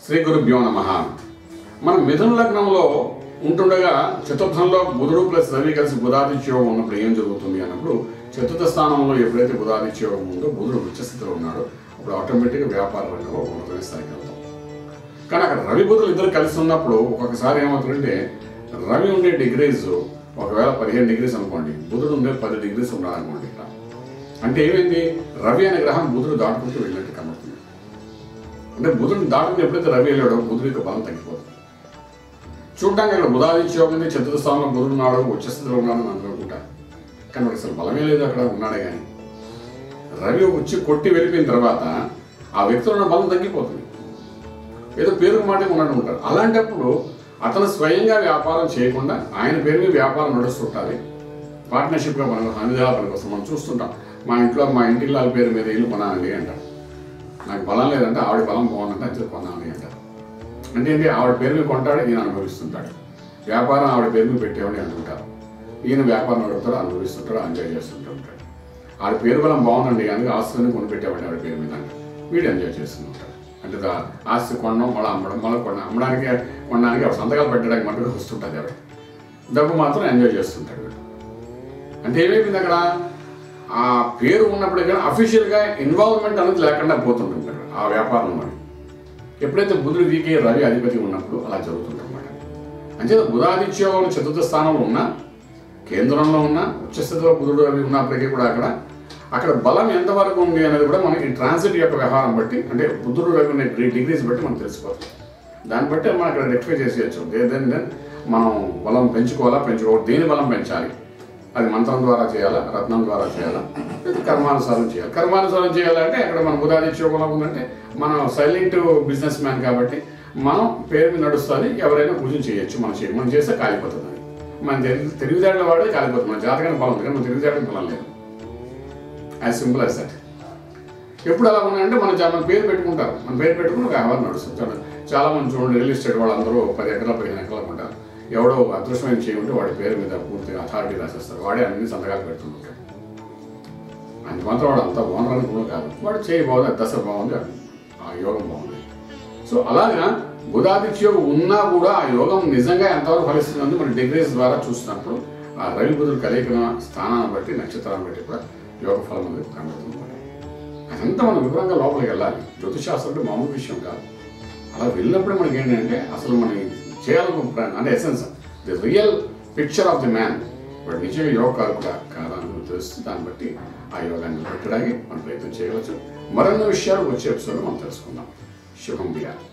శ్రీ గురుభ్యో నమ మనం మిథున లగ్నంలో ఉంటుండగా చతుర్థంలో బుధుడు ప్లస్ రవి కలిసి బుధాదిత్యోగం ఉన్నప్పుడు ఏం జరుగుతుంది అన్నప్పుడు చతుర్థ స్థానంలో ఎప్పుడైతే బుధాదిత్యోగం ఉందో బుధుడు ఉచ్చస్థితిలో ఉన్నాడో అప్పుడు ఆటోమేటిక్గా వ్యాపార రంగంలో ఉన్నతమైన స్థాయికి వెళ్తాం కానీ అక్కడ రవి బుధులు ఇద్దరు కలిసి ఉన్నప్పుడు ఒక్కొక్కసారి ఏమవుతుందంటే రవి ఉండే డిగ్రీస్ ఒకవేళ పదిహేను డిగ్రీస్ అనుకోండి బుధుడు ఉండే పది డిగ్రీస్ ఉన్నాడు అనుకోండి ఇక్కడ అంటే ఏమైంది రవి అనే గ్రహం బుధుడు దాటుకుంటూ వెళ్ళినట్టు కనబడుతుంది అంటే బుధుడిని దాటుకుని ఎప్పుడైతే రవి వెళ్ళాడో బుధుడి యొక్క బలం తగ్గిపోతుంది చూడడానికి అక్కడ బుధాదిత్య యోగం ఉంది చతుర్థ స్థానంలో బుధుడు ఉన్నాడు ఉచ్చస్థితిలో ఉన్నాడు అని అనుకుంటారు కానీ వాడికి అసలు బలమే లేదు అక్కడ ఉన్నాడే కానీ రవి వచ్చి కొట్టి వెళ్ళిపోయిన తర్వాత ఆ వ్యక్తిలో ఉన్న బలం తగ్గిపోతుంది ఏదో పేరు మాట ఉన్నాడు ఉంటారు అలాంటప్పుడు అతను స్వయంగా వ్యాపారం చేయకుండా ఆయన పేరు మీద వ్యాపారం నడుస్తుంటుంది పార్ట్నర్షిప్గా మనం అన్ని పనికి వస్తాం మనం చూస్తుంటాం మా ఇంట్లో మా ఇంటి వాళ్ళ పేరు మీద ఇల్లు కొనాలండి అంటారు నాకు బలం లేదంటే ఆవిడ బలం బాగుందంటే అది కొనాలి అంటారు అంటే ఏంటి ఆవిడ పేరు మీద కొంటాడు ఈయన అనుభవిస్తుంటాడు వ్యాపారం ఆవిడ పేరు మీద పెట్టేవాడిని అనుకుంటారు ఈయన వ్యాపారం అడుగుతాడు అనుభవిస్తుంటాడు ఎంజాయ్ చేస్తుంటూ ఉంటాడు ఆవిడ పేరు బలం బాగుందండి అందుకే ఆస్తులని కొనిపెట్టేవాడిని ఆవిడ పేరు మీద అంటే వీడు ఎంజాయ్ చేస్తూ ఉంటాడు అంటే దా- ఆస్తి కొనడం మళ్ళీ అమ్మడం మళ్ళీ కొనడం అమ్మడానికి కొనడానికి ఆవిడ సంతకాలు పెట్టడానికి మటుకు వస్తుంటుంది ఆవిడ డబ్బు మాత్రం ఎంజాయ్ చేస్తుంటాడు వీడు అంటే ఏమైపోయింది అక్కడ ఆ పేరు ఉన్నప్పుడు కానీ అఫీషియల్గా ఇన్వాల్వ్మెంట్ అనేది లేకుండా పోతుంటుంది అక్కడ ఆ వ్యాపారం మరి ఎప్పుడైతే బుధుడు వీకే రవి అధిపతి ఉన్నప్పుడు అలా జరుగుతుందన్నమాట అంచేత బుధాదిత్యోగం చతుర్థ స్థానంలో ఉన్నా కేంద్రంలో ఉన్న ఉచ్చస్థితిలో బుధుడు రవి ఉన్నప్పటికీ కూడా అక్కడ అక్కడ బలం ఎంతవరకు ఉంది అనేది కూడా మనకి ట్రాన్సిట్ యొక్క వ్యవహారం బట్టి అంటే బుధుడు రవి ఉన్న డిగ్రీస్ బట్టి మనం తెలిసిపోతుంది దాన్ని బట్టి మనం అక్కడ రెక్టిఫై చేసేయచ్చు దేని దెన్ మనం బలం పెంచుకోవాలా పెంచుకోవాలి దేని బలం పెంచాలి అది మంత్రం ద్వారా చేయాలా రత్నం ద్వారా చేయాలా లేదా కర్మానుసారం చేయాలి కర్మానుసారం చేయాలంటే అక్కడ మన బుధాదిత్యోగంలో ఉందంటే మనం సైలెంట్ బిజినెస్ మ్యాన్ కాబట్టి మనం పేరు మీద నడుస్తుంది ఎవరైనా పూజ చేయొచ్చు మనం చేయ మనం చేస్తే కాలిపోతుంది అది మన తెలివి తెలివితేటల వాడే కాలిపోతుంది మన జాతకానికి బలం ఉంది కానీ మన తెలివితేటలకు బలం లేదు యాజ్ సింపుల్ యాజ్ దట్ ఎప్పుడు అలా ఉన్నాయంటే మన జా- మన పేరు పెట్టుకుంటారు మన పేరు పెట్టుకుని ఒక వ్యవహారం నడుస్తుంది చాలా చాలా మంది చూడండి రియల్ ఎస్టేట్ వాళ్ళందరూ పది ఎకరాలు పదిహేను ఎకరాలు ఉంటారు ఎవడో ఒక అదృష్టమైన చేయంటే వాడి పేరు మీద పూర్తిగా అథారిటీ రాసేస్తారు వాడే అన్ని సంతకాలు పెడుతుంటాడు అది మాత్రం వాడు అంత ఓనర్ అని కూడా కాదు వాడు చేయి బాగుంది అది దశ బాగుంది అది ఆ యోగం బాగుంది సో అలాగా బుధాదిత్య యోగం ఉన్నా కూడా ఆ యోగం నిజంగా ఎంతవరకు ఫలిస్తుందని మన డిగ్రీస్ ద్వారా చూసినప్పుడు ఆ రవి బుధుడు కలిగిన స్థానాన్ని బట్టి నక్షత్రాన్ని బట్టి కూడా యోగ ఫలం అనేది కనబడుతుంది అదంతా మనం వివరంగా లోపలికి వెళ్ళాలి జ్యోతిశాస్త్రం అంటే మామూలు విషయం కాదు అలా వెళ్ళినప్పుడు మనకి ఏంటంటే అసలు మనం చేయాలనుకుంటున్నాను అంటే essence the real picture of the man వాడు నిజంగా యోగాలు కూడా కాదా అని తెలుస్తుంది దాన్ని బట్టి ఆ యోగాన్ని పెట్టడానికి మనం ప్రయత్నం చేయవచ్చు మరిన్ని విషయాలు వచ్చే ఎపిసోడ్లో మనం తెలుసుకుందాం శుభం బియా